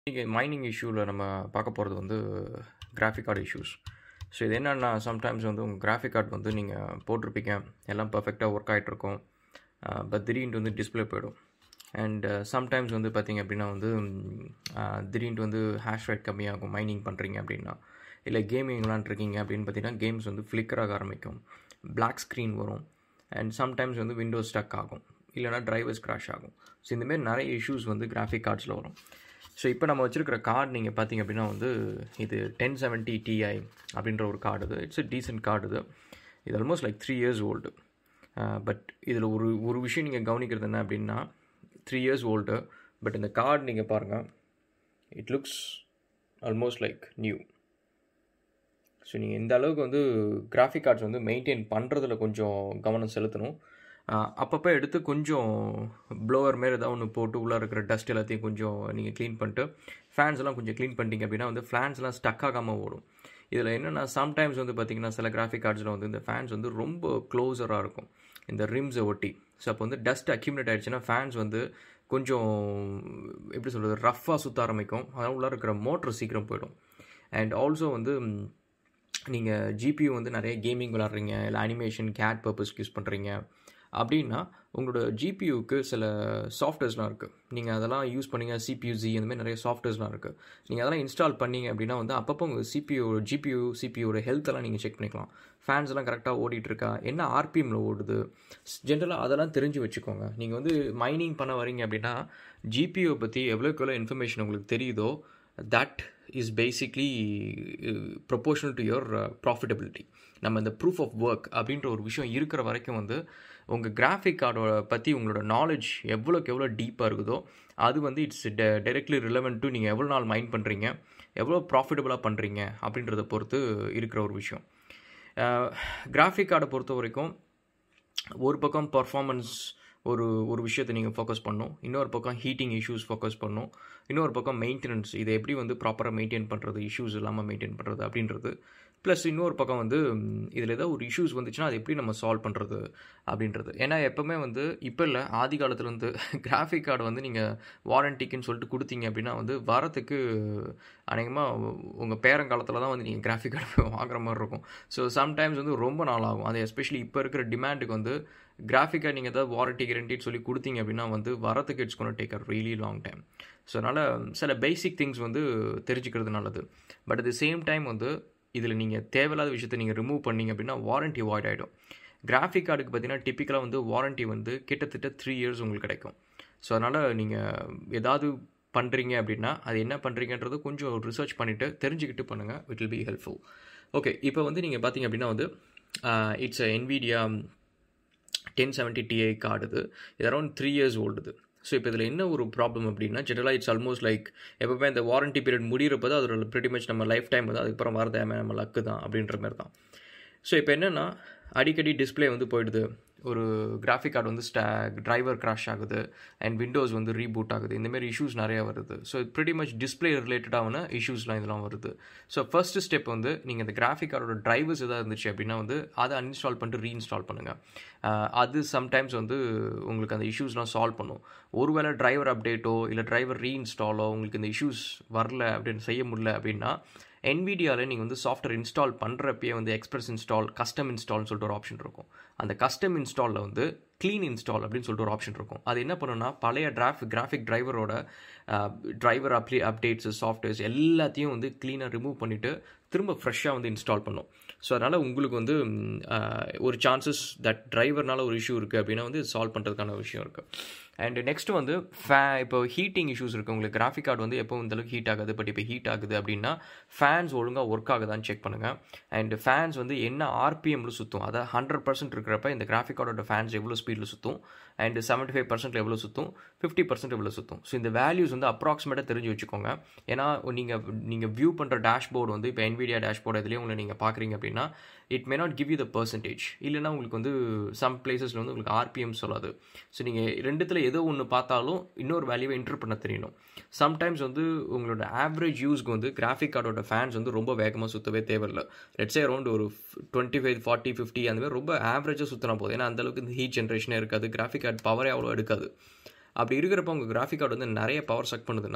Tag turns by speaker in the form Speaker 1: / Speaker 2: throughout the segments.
Speaker 1: இன்றைக்கி மைனிங் இஷ்யூவில் நம்ம பார்க்க போகிறது வந்து கிராஃபிக் கார்டு இஷ்யூஸ் ஸோ இது என்னென்னா சம்டைம்ஸ் வந்து உங்கள் கிராஃபிக் கார்டு வந்து நீங்கள் போட்டிருப்பீங்க எல்லாம் பர்ஃபெக்டாக ஒர்க் ஆகிட்ருக்கும் பட் திடீர்னு வந்து டிஸ்பிளே போயிடும் அண்ட் சம்டைம்ஸ் வந்து பார்த்திங்க அப்படின்னா வந்து திடீர்னு வந்து ஹேஷ் ரேட் கம்மியாகும் மைனிங் பண்ணுறீங்க அப்படின்னா இல்லை கேமிங் விளாண்டுருக்கீங்க அப்படின்னு பார்த்தீங்கன்னா கேம்ஸ் வந்து ஃப்ளிக்கர் ஆக ஆரம்பிக்கும் பிளாக் ஸ்க்ரீன் வரும் அண்ட் சம்டைம்ஸ் வந்து விண்டோஸ் ஸ்டக் ஆகும் இல்லைனா டிரைவர்ஸ் கிராஷ் ஆகும் ஸோ இந்தமாரி நிறைய இஷ்யூஸ் வந்து கிராஃபிக் கார்ட்ஸில் வரும் ஸோ இப்போ நம்ம வச்சுருக்கிற கார்டு நீங்கள் பார்த்தீங்க அப்படின்னா வந்து இது டென் செவன்ட்டி டிஐ அப்படின்ற ஒரு கார்டு இது இட்ஸ் எ டீசென்ட் கார்டு இது இது almost like three years old but இதில் ஒரு ஒரு விஷயம் நீங்கள் கவனிக்கிறது என்ன அப்படின்னா த்ரீ இயர்ஸ் ஓல்டு பட் இந்த கார்டு நீங்கள் பாருங்கள் it looks almost like new so நீங்கள் இந்த அளவுக்கு வந்து கிராஃபிக் கார்ட்ஸ் வந்து மெயின்டைன் பண்ணுறதுல கொஞ்சம் கவனம் செலுத்தணும் அப்பப்போ எடுத்து கொஞ்சம் ப்ளோவர் மாரி ஏதாவது ஒன்று போட்டு உள்ளே இருக்கிற டஸ்ட் எல்லாத்தையும் கொஞ்சம் நீங்கள் க்ளீன் பண்ணிட்டு ஃபேன்ஸ் எல்லாம் கொஞ்சம் க்ளீன் பண்ணிட்டீங்க அப்படின்னா வந்து ஃபேன்ஸ்லாம் ஸ்டக் ஆகாமல் ஓடும் இதில் என்னென்னா சம்டைம்ஸ் வந்து பார்த்திங்கன்னா சில கிராஃபிக் கார்ட்ஸில் வந்து இந்த ஃபேன்ஸ் வந்து ரொம்ப க்ளோஸராக இருக்கும் இந்த ரிம்ஸை ஒட்டி ஸோ அப்போ வந்து டஸ்ட் அக்யூமுலேட் ஆகிடுச்சுன்னா ஃபேன்ஸ் வந்து கொஞ்சம் எப்படி சொல்கிறது ரஃப்பாக சுற்ற ஆரம்பிக்கும் அதனால் உள்ளே இருக்கிற மோட்ரு சீக்கிரம் போயிடும் அண்ட் ஆல்சோ வந்து நீங்கள் ஜிபியூ வந்து நிறைய கேமிங் விளாட்றீங்க இல்லை அனிமேஷன் கேட் பர்பஸ்க்கு யூஸ் பண்ணுறீங்க அப்படின்னா உங்களோட ஜிபியூக்கு சில சாஃப்ட்வேர்ஸ்லாம் இருக்குது நீங்கள் அதெல்லாம் யூஸ் பண்ணிங்க சிபியூசி அந்த மாதிரி நிறைய சாஃப்ட்வேர்ஸ்லாம் இருக்குது நீங்கள் அதெல்லாம் இன்ஸ்டால் பண்ணிங்க அப்படின்னா வந்து அப்பப்போ உங்கள் சிபியூ ஜிபியூ சிபியூட ஹெல்த்தெல்லாம் நீங்கள் செக் பண்ணிக்கலாம் ஃபேன்ஸ் எல்லாம் கரெக்டாக ஓடிட்டுருக்கா என்ன ஆர்பிஎம்மில் ஓடுது ஜென்ரலாக அதெல்லாம் தெரிஞ்சு வச்சுக்கோங்க நீங்கள் வந்து மைனிங் பண்ண வரீங்க அப்படின்னா ஜிபியூ பற்றி எவ்வளோக்கு எவ்வளோ இன்ஃபர்மேஷன் உங்களுக்கு தெரியுதோ that is basically proportional to your profitability நம்ம இந்த ப்ரூஃப் ஆஃப் ஒர்க் அப்படின்ற ஒரு விஷயம் இருக்கிற வரைக்கும் வந்து உங்கள் கிராஃபிக் கார்டோட பற்றி உங்களோட நாலேஜ் எவ்வளோக்கு எவ்வளோ டீப்பாக இருக்குதோ அது வந்து இட்ஸ் டெ டைரெக்ட்லி ரிலவெண்ட் டு நீங்கள் எவ்வளோ நாள் மைண்ட் பண்ணுறீங்க எவ்வளோ ப்ராஃபிட்டபுளாக பண்ணுறீங்க அப்படின்றத பொறுத்து இருக்கிற ஒரு விஷயம் கிராஃபிக் கார்டை பொறுத்த வரைக்கும் ஒரு பக்கம் பர்ஃபார்மன்ஸ் ஒரு ஒரு விஷயத்தை நீங்கள் ஃபோக்கஸ் பண்ணும் இன்னொரு பக்கம் ஹீட்டிங் இஷ்யூஸ் ஃபோக்கஸ் பண்ணும் இன்னொரு பக்கம் மெயின்டெனன்ஸ் இதை எப்படி வந்து ப்ராப்பராக மெயின்டைன் பண்ணுறது இஷ்யூஸ் இல்லாமல் மெயின்டைன் பண்ணுறது அப்படின்றது ப்ளஸ் இன்னொரு பக்கம் வந்து இதில் ஏதாவது ஒரு இஷ்யூஸ் வந்துச்சுன்னா அது எப்படி நம்ம சால்வ் பண்ணுறது அப்படின்றது ஏன்னா எப்போவுமே வந்து இப்போ இல்லை ஆதி காலத்துலேருந்து கிராஃபிக் கார்டு வந்து நீங்கள் வாரண்டிக்குன்னு சொல்லிட்டு கொடுத்தீங்க அப்படின்னா வந்து வாரத்துக்கு அநேகமாக உங்கள் பேரங்காலத்தில் தான் வந்து நீங்கள் கிராஃபிக் கார்டு வாங்குற மாதிரி இருக்கும் ஸோ சம்டைம்ஸ் வந்து ரொம்ப நாள் ஆகும் அது எஸ்பெஷலி இப்போ இருக்கிற டிமாண்டுக்கு வந்து கிராஃபிக்காக நீங்கள் ஏதாவது வாரண்டி கேரண்டின்னு சொல்லி கொடுத்தீங்க அப்படின்னா வந்து வரத்துக்கு இட்ஸ் கொண்டு take a really long time so அதனால் சில பேசிக் திங்ஸ் வந்து தெரிஞ்சுக்கிறது நல்லது but at the same time வந்து இதில் நீங்கள் தேவையில்லாத விஷயத்தை நீங்கள் ரிமூவ் பண்ணிங்க அப்படின்னா வாரண்ட்டி வாய்ட் ஆகிடும் கிராஃபிக் கார்டுக்கு பார்த்தீங்கன்னா டிப்பிக்கலாக வந்து வாரண்ட்டி வந்து கிட்டத்தட்ட த்ரீ இயர்ஸ் உங்களுக்கு கிடைக்கும் ஸோ அதனால் நீங்கள் ஏதாவது பண்ணுறீங்க அப்படின்னா அது என்ன பண்ணுறீங்கன்றது கொஞ்சம் ரிசர்ச் பண்ணிவிட்டு தெரிஞ்சுக்கிட்டு பண்ணுங்கள் it will be helpful okay இப்போ வந்து நீங்கள் பார்த்தீங்க அப்படின்னா வந்து it's Nvidia ten seventy TI card இது இது அரௌண்ட் த்ரீ இயர்ஸ் ஓல்டுது ஸோ இப்போ இதில் என்ன ஒரு ப்ராப்ளம் அப்படின்னா ஜென்ரலாக இட்ஸ் ஆல்மோஸ்ட் லைக் எப்போவுமே இந்த வாரண்ட்டி பீரியட் முடிகிறப்போ தான் அதோட ப்ரிட்டி மச் நம்ம லைஃப் டைம் வந்து அதுக்கப்புறம் வரது நம்ம லக்கு தான் அப்படின்ற மாதிரி தான் ஸோ இப்போ என்னென்னா அடிக்கடி டிஸ்பிளே வந்து போயிடுது ஒரு கிராஃபிக் கார்டு வந்து ஸ்டா டிரைவர் கிராஷ் ஆகுது அண்ட் விண்டோஸ் வந்து ரீபூட் ஆகுது இந்தமாரி இஷ்யூஸ் நிறையா வருது ஸோ ப்ரிட்டி மச் டிஸ்பிளே ரிலேட்டடான இஷ்யூஸ்லாம் இதெல்லாம் வருது ஸோ ஃபர்ஸ்ட் ஸ்டெப் வந்து நீங்கள் இந்த கிராஃபிக் கார்டோட டிரைவர்ஸ் எதாவது இருந்துச்சு அப்படின்னா வந்து அதை அன்இன்ஸ்டால் பண்ணிட்டு ரீஇன்ஸ்டால் பண்ணுங்கள் அது சம்டைம்ஸ் வந்து உங்களுக்கு அந்த இஷ்யூஸ்லாம் சால்வ் பண்ணும் ஒருவேளை டிரைவர் அப்டேட்டோ இல்லை டிரைவர் ரீஇன்ஸ்டாலோ உங்களுக்கு இந்த இஷ்யூஸ் வரல அப்படின்னு செய்ய முடியல அப்படின்னா என்விடியாவில் நீங்கள் வந்து சாஃப்ட்வேர் இன்ஸ்டால் பண்ணுறப்பயே வந்து எக்ஸ்பிரஸ் இன்ஸ்டால் கஸ்டம் இன்ஸ்டால்னு சொல்லிட்டு ஒரு ஆப்ஷன் இருக்கும் அந்த கஸ்டம் இன்ஸ்டாலில் வந்து க்ளீன் இன்ஸ்டால் அப்படின்னு சொல்லிட்டு ஒரு ஆப்ஷன் இருக்கும் அது என்ன பண்ணுன்னா பழைய டிராஃப் கிராஃபிக் டிரைவரோட டிரைவர் அப்ளி அப்டேட்ஸ் சாஃப்ட்வேர்ஸ் எல்லாத்தையும் வந்து க்ளீனாக ரிமூவ் பண்ணிவிட்டு திரும்ப ஃப்ரெஷ்ஷாக வந்து இன்ஸ்டால் பண்ணும் ஸோ அதனால் உங்களுக்கு வந்து ஒரு சான்சஸ் தட் டிரைவர்னால ஒரு இஷ்யூ இருக்குது அப்படின்னா வந்து சால்வ் பண்ணுறதுக்கான விஷயம் இருக்குது அண்ட் நெக்ஸ்ட் வந்து ஃபே இப்போ ஹீட்டிங் இஷ்யூஸ் இருக்குது உங்களுக்கு கிராஃபிக் கார்டு வந்து எப்போ இந்தளவுக்கு ஹீட் ஆகுது பட் இப்போ ஹீட் ஆகுது அப்படின்னா ஃபேன்ஸ் ஒழுங்காக ஒர்க் ஆகுதான்னு செக் பண்ணுங்கள் அண்ட் ஃபேன்ஸ் வந்து என்ன ஆர்பிஎம்மில் சுற்றும் அதை ஹண்ட்ரட் பர்சன்ட் இருக்கிறப்ப இந்த கிராஃபிக் கார்டோட ஃபேன்ஸ் எவ்வளோ ஸ்பீடில் சுற்றும் அண்ட் செவன்ட்டி ஃபைவ் பர்சன்ட் எவ்வளோ சுற்றும் ஃபிஃப்டி பர்சன்ட் எவ்வளோ சுற்றும் ஸோ இந்த வேல்யூஸ் வந்து அப்ராக்சிமேட்டாக தெரிஞ்சு வச்சுக்கோங்க ஏன்னா நீங்கள் நீங்கள் வியூ பண்ணுற டேஷ்போர்டு வந்து இப்போ என்விடியா டேஷ்போர்டு இதுலேயே உங்களை நீங்கள் பார்க்குறீங்க அப்படின்னா it may not give you the percentage இல்லைனா உங்களுக்கு வந்து சம் பிளேசஸில் வந்து உங்களுக்கு ஆர்பிஎம் சொல்லாது ஸோ நீங்கள் ரெண்டுத்தில் ஏதோ ஒன்று பார்த்தாலும் இன்னொரு வேல்யூவை என்ட்ரு பண்ண தெரியணும் சம்டைம்ஸ் வந்து உங்களோட ஆவரேஜ் யூஸ்க்கு வந்து கிராஃபிக் கார்டோட ஃபேன்ஸ் வந்து ரொம்ப வேகமாக சுற்றவே தேவையில்லை லெட்ஸே அரௌண்ட் ஒரு டுவெண்ட்டி ஃபைவ் ஃபார்ட்டி ஃபிஃப்டி அந்த மாதிரி ரொம்ப ஆவரேஜாக சுற்றினா போதும் ஏன்னா அந்தளவுக்கு இந்த ஹீட் ஜென்ரேஷனே இருக்காது கிராஃபிக் கார்டு பவரே அவ்வளோ எடுக்காது அப்படி இருக்கிறப்ப உங்கள் கிராஃபிக் கார்டு வந்து நிறைய பவர் சக் பண்ணுதுன்னா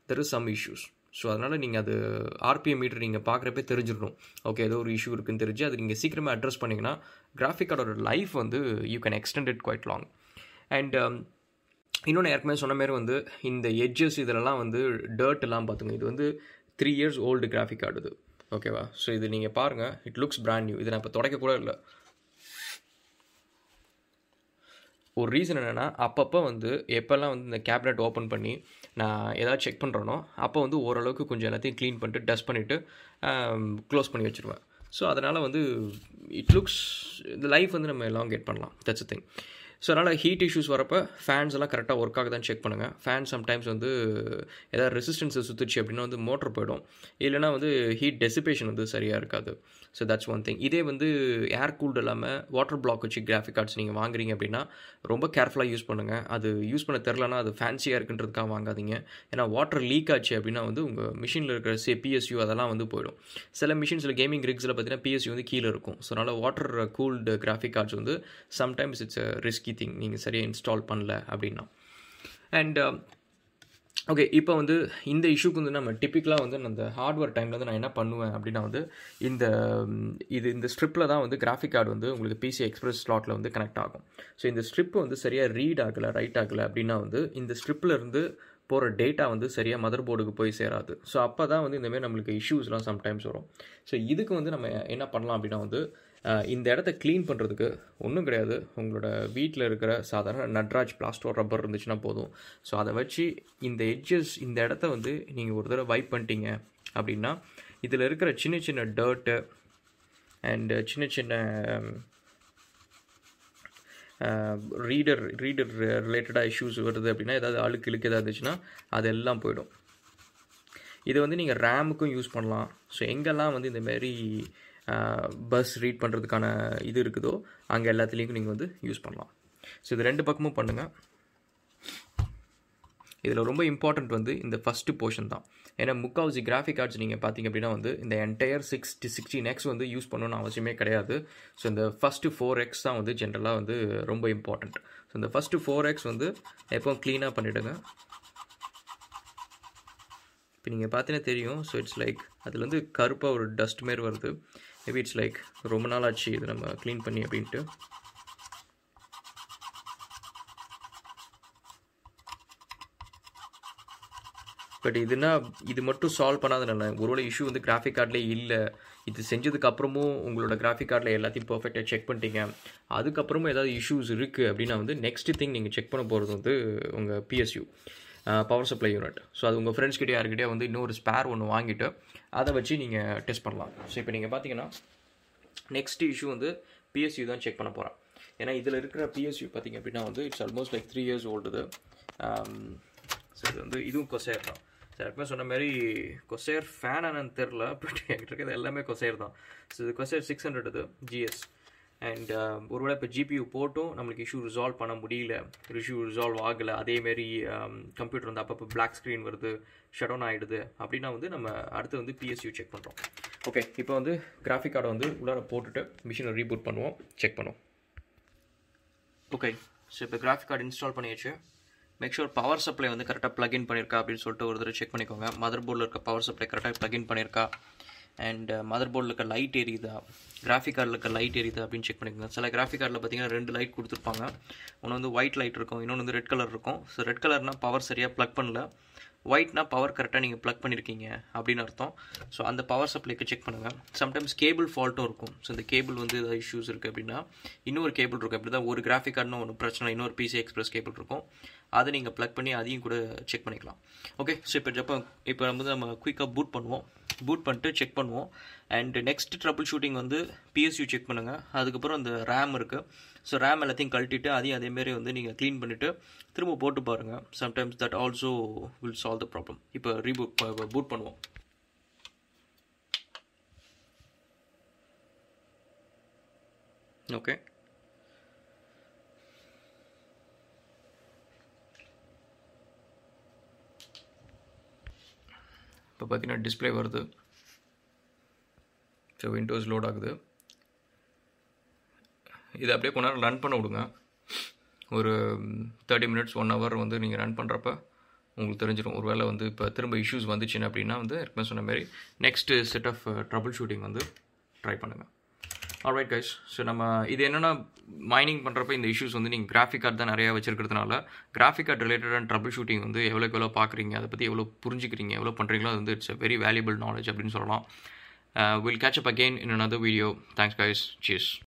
Speaker 1: there is some issues so அதனால் நீங்கள் அது ஆர்பிஎம் மீட்டர் நீங்கள் பார்க்குறப்பே தெரிஞ்சிடணும் ஓகே ஏதோ ஒரு இஷ்யூ இருக்குன்னு தெரிஞ்சு அது நீங்கள் சீக்கிரமாக அட்ரஸ் பண்ணிங்கன்னா கிராஃபிக் கார்டோட லைஃப் வந்து you can extend it quite long and இன்னொன்று ஏற்கனவே சொன்ன மாதிரி வந்து இந்த எட்ஜஸ் இதிலலாம் வந்து டர்ட் எல்லாம் பார்த்துங்க இது வந்து three years old graphic card இது ஓகேவா ஸோ இது நீங்கள் பாருங்கள் இட் லுக்ஸ் பிராண்ட் நியூ இதை நான் இப்போ தொடக்க கூட இல்லை ஒரு ரீசன் என்னென்னா அப்பப்போ வந்து எப்போல்லாம் வந்து இந்த கேபினெட் ஓப்பன் பண்ணி நான் ஏதாவது செக் பண்ணுறேனோ அப்போ வந்து ஓரளவுக்கு கொஞ்சம் எல்லாத்தையும் க்ளீன் பண்ணிட்டு டஸ்ட் பண்ணிவிட்டு க்ளோஸ் பண்ணி வச்சுருவேன் ஸோ அதனால் வந்து இட் லுக்ஸ் இந்த லைஃப் வந்து நம்ம எலாங்கேட் பண்ணலாம் தட்ஸ் திங் ஸோ அதனால் ஹீட் இஷ்யூஸ் வரப்போ ஃபேன்ஸ் எல்லாம் கரெக்டாக ஒர்க் ஆகுதான்னு செக் பண்ணுங்கள் ஃபேன் சம்டைம்ஸ் வந்து ஏதாவது ரெசிஸ்டன்ஸை சுற்றுச்சு அப்படின்னா வந்து மோட்டர் போயிடும் இல்லைனா வந்து ஹீட் டெசிபேஷன் வந்து சரியாக இருக்காது ஸோ தட்ஸ் ஒன் திங் இதே வந்து ஏர் கூல்டு இல்லாமல் வாட்டர் பிளாக் வச்சு கிராஃபிக் கார்ட்ஸ் நீங்கள் வாங்குறீங்க அப்படின்னா ரொம்ப கேர்ஃபுல்லாக யூஸ் பண்ணுங்கள் அது யூஸ் பண்ண தெரிலனா அது ஃபேன்சியாக இருக்குன்றதுக்காக வாங்காதீங்க ஏன்னா வாட்டர் லீக் ஆச்சு அப்படின்னா வந்து உங்கள் மிஷினில் இருக்கிற சே பிஎஸ்யூ அதெல்லாம் வந்து போயிடும் சில மிஷின்ஸில் கேமிங் ரிக்ஸில் பார்த்தீங்கன்னா பிஎஸ்யூ வந்து கீழே இருக்கும் ஸோ அதனால் வாட்டர் கூல்டு கிராஃபிக் கார்ட்ஸ் வந்து சம்டைம்ஸ் இட்ஸ் ரிஸ்கி திங் நீங்கள் சரியாக இன்ஸ்டால் பண்ணல அப்படின்னா அண்ட் ஓகே இப்போ வந்து இந்த இஷ்யூக்கு வந்து நம்ம டிப்பிக்கலாக வந்து அந்த ஹார்ட்வேர் டைமில் வந்து நான் என்ன பண்ணுவேன் அப்படின்னா வந்து இந்த இது இந்த ஸ்ட்ரிப்பில் தான் வந்து கிராஃபிக் கார்டு வந்து உங்களுக்கு பிசி எக்ஸ்பிரஸ் ஸ்லாட்டில் வந்து கனெக்ட் ஆகும் ஸோ இந்த ஸ்ட்ரிப் வந்து சரியாக ரீட் ஆகலை ரைட் ஆகலை அப்படின்னா வந்து இந்த ஸ்ட்ரிப்பில் இருந்து போகிற டேட்டா வந்து சரியாக மதர் போர்டுக்கு போய் சேராது ஸோ அப்போ தான் வந்து இந்தமாரி நம்மளுக்கு இஷ்யூஸ்லாம் சம்டைம்ஸ் வரும் ஸோ இதுக்கு வந்து நம்ம என்ன பண்ணலாம் அப்படின்னா வந்து இந்த இடத்த க்ளீன் பண்ணுறதுக்கு ஒன்றும் கிடையாது உங்களோட வீட்டில் இருக்கிற சாதாரண நட்ராஜ் பிளாஸ்டோ ரப்பர் இருந்துச்சுன்னா போதும் ஸோ அதை வச்சு இந்த எட்ஜஸ் இந்த இடத்த வந்து நீங்கள் ஒரு தடவை வைப் பண்ணிட்டீங்க அப்படின்னா இதில் இருக்கிற சின்ன சின்ன டர்ட்டு அண்டு சின்ன சின்ன ரீடர் ரீடர் ரிலேட்டடாக இஷ்யூஸ் வருது அப்படின்னா ஏதாவது அழுக்கு இழுக்கு ஏதாவது இருந்துச்சுன்னா அதெல்லாம் போயிடும் இது வந்து நீங்கள் ரேமுக்கும் யூஸ் பண்ணலாம் ஸோ எங்கெல்லாம் வந்து இந்தமாரி பஸ் ரீட் பண்ணுறதுக்கான இது இருக்குதோ அங்கே எல்லாத்துலேயும் நீங்கள் வந்து யூஸ் பண்ணலாம் ஸோ இது ரெண்டு பக்கமும் பண்ணுங்கள் இதில் ரொம்ப இம்பார்ட்டண்ட் வந்து இந்த ஃபஸ்ட்டு போர்ஷன் தான் ஏன்னா முக்கால்வாசி கிராஃபிக் கார்ட்ஸ் நீங்கள் பார்த்தீங்க அப்படின்னா வந்து இந்த entire six to sixteen X வந்து யூஸ் பண்ணணும்னு அவசியமே கிடையாது ஸோ இந்த ஃபஸ்ட்டு ஃபோர் எக்ஸ் தான் வந்து ஜென்ரலாக வந்து ரொம்ப இம்பார்ட்டண்ட் ஸோ இந்த ஃபஸ்ட்டு ஃபோர் எக்ஸ் வந்து எப்போ க்ளீனாக பண்ணிவிடுங்க இப்போ நீங்கள் பார்த்தீங்கன்னா தெரியும் ஸோ இட்ஸ் லைக் அதில் வந்து கருப்பாக ஒரு டஸ்ட் மாரி வருது மேபி இட்ஸ் லைக் ரொம்ப நாள் ஆச்சு இது நம்ம க்ளீன் பண்ணி அப்படின்ட்டு பட் இதுனா இது மட்டும் சால்வ் பண்ணாதனால ஒருவேளை இஷ்யூ வந்து கிராஃபிக் கார்ட்லேயே இல்லை இது செஞ்சதுக்கு அப்புறமும் உங்களோட கிராஃபிக் கார்டில் எல்லாத்தையும் பர்ஃபெக்டாக செக் பண்ணிட்டீங்க அதுக்கப்புறமும் ஏதாவது இஷ்யூஸ் இருக்குது அப்படின்னா வந்து நெக்ஸ்ட் திங் நீங்கள் செக் பண்ண போகிறது வந்து உங்கள் PSU power supply unit so அது உங்கள் ஃப்ரெண்ட்ஸ் கிட்டே யாருக்கிட்டே வந்து இன்னொரு ஸ்பேர் ஒன்று வாங்கிட்டு அதை வச்சு நீங்கள் டெஸ்ட் பண்ணலாம் ஸோ இப்போ நீங்கள் பார்த்தீங்கன்னா நெக்ஸ்ட் இஷ்யூ வந்து பிஎஸ்யூ தான் செக் பண்ண போகிறேன் ஏன்னா இதில் இருக்கிற பிஎஸ்யூ பார்த்தீங்க அப்படின்னா வந்து it's almost like three years ஓல்டுது ஸோ இது வந்து இதுவும் கொசேர் தான் சார் எப்பவுமே சொன்ன மாதிரி கொசேர் ஃபேன் என்னன்னு தெரில பட் என்கிட்ட இருக்கிறது எல்லாமே கொசேர் தான் ஸோ இது கொசேர் சிக்ஸ் ஹண்ட்ரட் இது ஜிஎஸ் அண்ட் ஒருவேளை இப்போ ஜிபியூ போட்டும் நம்மளுக்கு இஷ்யூ ரிசால்வ் பண்ண முடியல இஷ்யூ ரிசால்வ் ஆகலை அதேமாரி கம்ப்யூட்டர் வந்து அப்பப்போ பிளாக் ஸ்க்ரீன் வருது ஷட் டவுன் ஆகிடுது அப்படின்னா வந்து நம்ம அடுத்து வந்து பிஎஸ்யூ செக் பண்ணுறோம் ஓகே இப்போ வந்து கிராஃபிக் கார்டை வந்து உள்ளார போட்டுட்டு மிஷினை ரீபூட் பண்ணுவோம் செக் பண்ணுவோம் ஓகே ஸோ இப்போ கிராஃபிக் கார்டு இன்ஸ்டால் பண்ணியாச்சு மேக் ஷூர் பவர் சப்ளை வந்து கரெக்டாக ப்ளக்இன் பண்ணியிருக்கா அப்படின்னு சொல்லிட்டு ஒரு தடவை செக் பண்ணிக்கோங்க மதர் போர்டில் இருக்க பவர் சப்ளை கரெக்டாக ப்ளக்இன் பண்ணியிருக்கா அண்ட் மதர் போர்டில் இருக்க லைட் எரியுதா கிராஃபிக் கார்டில் இருக்க லைட் எரியுதா அப்படின்னு செக் பண்ணிக்கோங்க சில கிராஃபிக் கார்டில் பார்த்தீங்கன்னா ரெண்டு லைட் கொடுத்துருப்பாங்க ஒன்று வந்து ஒயிட் லைட் இருக்கும் இன்னொன்று வந்து ரெட் கலர் இருக்கும் ஸோ ரெட் கலர்னால் பவர் சரியாக ப்ளக் பண்ணல ஒயிட்னா பவர் கரெக்டாக நீங்கள் ப்ளக் பண்ணியிருக்கீங்க அப்படின்னு அர்த்தம் ஸோ அந்த பவர் சப்ளைக்கு செக் பண்ணுங்கள் சம்டைம்ஸ் கேபிள் ஃபால்ட்டும் இருக்கும் ஸோ இந்த கேபிள் வந்து ஏதாவது இஷ்யூஸ் இருக்குது அப்படின்னா இன்னொரு கேபிள் இருக்கும் அப்படி தான் ஒரு கிராஃபிக் கார்டுன்னு ஒன்று பிரச்சனை இன்னொரு பிசி எக்ஸ்பிரஸ் கேபிள் இருக்கும் அதை நீங்கள் ப்ளக் பண்ணி அதையும் கூட செக் பண்ணிக்கலாம் ஓகே ஸோ இப்போ ஜப்போ இப்போ நம்ம வந்து நம்ம குயிக்காக பூட் பண்ணுவோம் பூட் பண்ணிட்டு செக் பண்ணுவோம் அண்ட் நெக்ஸ்ட் ட்ரபிள் ஷூட்டிங் வந்து பிஎஸ்யூ செக் பண்ணுங்கள் அதுக்கப்புறம் அந்த ரேம் இருக்குது ஸோ ரேம் எல்லாத்தையும் கழட்டிட்டு அதையும் அதேமாரி வந்து நீங்கள் க்ளீன் பண்ணிவிட்டு திரும்ப போட்டு பாருங்கள் sometimes that also will solve the problem இப்போ ரீபூட் பூட் பண்ணுவோம் ஓகே இப்போ பார்த்தீங்கன்னா டிஸ்பிளே வருது ஸோ விண்டோஸ் லோட் ஆகுது இதை அப்படியே கொஞ்ச நேரம் ரன் பண்ண விடுங்க ஒரு தேர்ட்டி மினிட்ஸ் ஒன் ஹவர் வந்து நீங்கள் ரன் பண்ணுறப்ப உங்களுக்கு தெரிஞ்சிடும் ஒருவேளை வந்து இப்போ திரும்ப இஷ்யூஸ் வந்துச்சுன்னு அப்படின்னா வந்து ஏற்கனவே சொன்ன மாதிரி next set of troubleshooting வந்து ட்ரை பண்ணுங்கள் ஆல்ரைட் கைஸ் ஸோ நம்ம இது என்னென்னா மைனிங் பண்ணுறப்ப இந்த இஷ்யூஸ் வந்து நீங்கள் கிராஃபிக் கார்டு தான் நிறையா வச்சிருக்கிறதுனால கிராஃபிக் கார்டு ரிலேட்டடான ட்ரபிள் ஷூட்டிங் வந்து எவ்வளோக்கு எவ்வளோ பார்க்குறீங்க அதை பற்றி எவ்வளோ புரிஞ்சுக்கிறீங்க எவ்வளோ பண்ணுறீங்களோ அது வந்து it's a very valuable knowledge அப்படின்னு சொல்லலாம் will catch up again in another video thanks guys cheers